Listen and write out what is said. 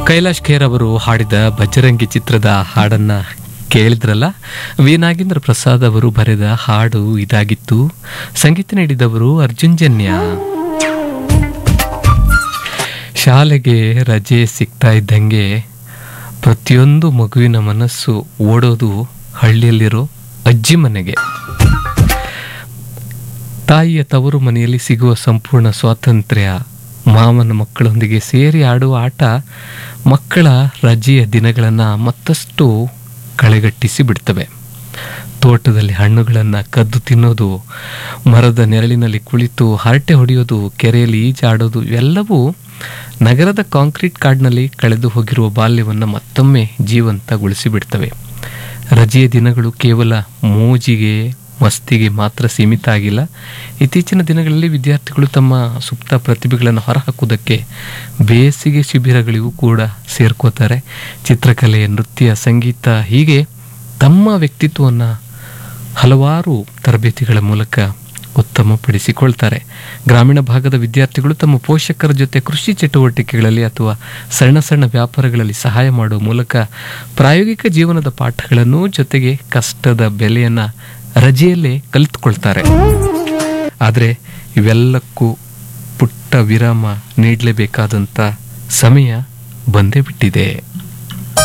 ಕೈಲಾಶ್ ಖೇರ್ ಅವರು ಹಾಡಿದ ಬಜರಂಗಿ ಚಿತ್ರದ ಹಾಡನ್ನ ಕೇಳಿದ್ರಲ್ಲ ವಿ ನಾಗೇಂದ್ರ ಪ್ರಸಾದ್ ಅವರು ಬರೆದ ಹಾಡು ಇದಾಗಿತ್ತು ಸಂಗೀತ ನೀಡಿದವರು ಅರ್ಜುನ್ ಜನ್ಯ ಶಾಲೆಗೆ ರಜೆ ಸಿಗ್ತಾ ಇದ್ದಂಗೆ ಪ್ರತಿಯೊಂದು ಮಗುವಿನ ಮನಸ್ಸು ಓಡೋದು ಹಳ್ಳಿಯಲ್ಲಿರೋ ಅಜ್ಜಿ ಮನೆಗೆ ತಾಯಿಯ ತವರು ಮನೆಯಲ್ಲಿ ಸಿಗುವ ಸಂಪೂರ್ಣ ಸ್ವಾತಂತ್ರ್ಯ ಮಾವನ ಮಕ್ಕಳೊಂದಿಗೆ ಸೇರಿ ಆಡುವ ಆಟ ಮಕ್ಕಳ ರಜೆಯ ದಿನಗಳನ್ನು ಮತ್ತಷ್ಟು ಕಳೆಗಟ್ಟಿಸಿ ಬಿಡ್ತವೆ ತೋಟದಲ್ಲಿ ಹಣ್ಣುಗಳನ್ನು ಕದ್ದು ತಿನ್ನೋದು ಮರದ ನೆರಳಿನಲ್ಲಿ ಕುಳಿತು ಹರಟೆ ಹೊಡೆಯೋದು ಕೆರೆಯಲ್ಲಿ ಈಜಾಡೋದು ಇವೆಲ್ಲವೂ ನಗರದ ಕಾಂಕ್ರೀಟ್ ಕಾಡಿನಲ್ಲಿ ಕಳೆದು ಹೋಗಿರುವ ಬಾಲ್ಯವನ್ನು ಮತ್ತೊಮ್ಮೆ ಜೀವಂತಗೊಳಿಸಿ ಬಿಡ್ತವೆ ರಜೆಯ ದಿನಗಳು ಕೇವಲ ಮೋಜಿಗೆ ಮಸ್ತಿಗೆ ಮಾತ್ರ ಸೀಮಿತ ಆಗಿಲ್ಲ ಇತ್ತೀಚಿನ ದಿನಗಳಲ್ಲಿ ವಿದ್ಯಾರ್ಥಿಗಳು ತಮ್ಮ ಸುಪ್ತ ಪ್ರತಿಭೆಗಳನ್ನು ಹೊರಹಾಕುವುದಕ್ಕೆ ಬೇಸಿಗೆ ಶಿಬಿರಗಳಿಗೂ ಕೂಡ ಸೇರ್ಕೋತಾರೆ ಚಿತ್ರಕಲೆ ನೃತ್ಯ ಸಂಗೀತ ಹೀಗೆ ತಮ್ಮ ವ್ಯಕ್ತಿತ್ವವನ್ನು ಹಲವಾರು ತರಬೇತಿಗಳ ಮೂಲಕ ಉತ್ತಮಪಡಿಸಿಕೊಳ್ತಾರೆ ಗ್ರಾಮೀಣ ಭಾಗದ ವಿದ್ಯಾರ್ಥಿಗಳು ತಮ್ಮ ಪೋಷಕರ ಜೊತೆ ಕೃಷಿ ಚಟುವಟಿಕೆಗಳಲ್ಲಿ ಅಥವಾ ಸಣ್ಣ ಸಣ್ಣ ವ್ಯಾಪಾರಗಳಲ್ಲಿ ಸಹಾಯ ಮಾಡುವ ಮೂಲಕ ಪ್ರಾಯೋಗಿಕ ಜೀವನದ ಪಾಠಗಳನ್ನು ಜೊತೆಗೆ ಕಷ್ಟದ ಬೆಲೆಯನ್ನು ರಜೆಯಲ್ಲೇ ಕಲಿತುಕೊಳ್ತಾರೆ ಆದರೆ ಇವೆಲ್ಲಕ್ಕೂ ಪುಟ್ಟ ವಿರಾಮ ನೀಡಲೇಬೇಕಾದಂಥ ಸಮಯ ಬಂದೇ ಬಿಟ್ಟಿದೆ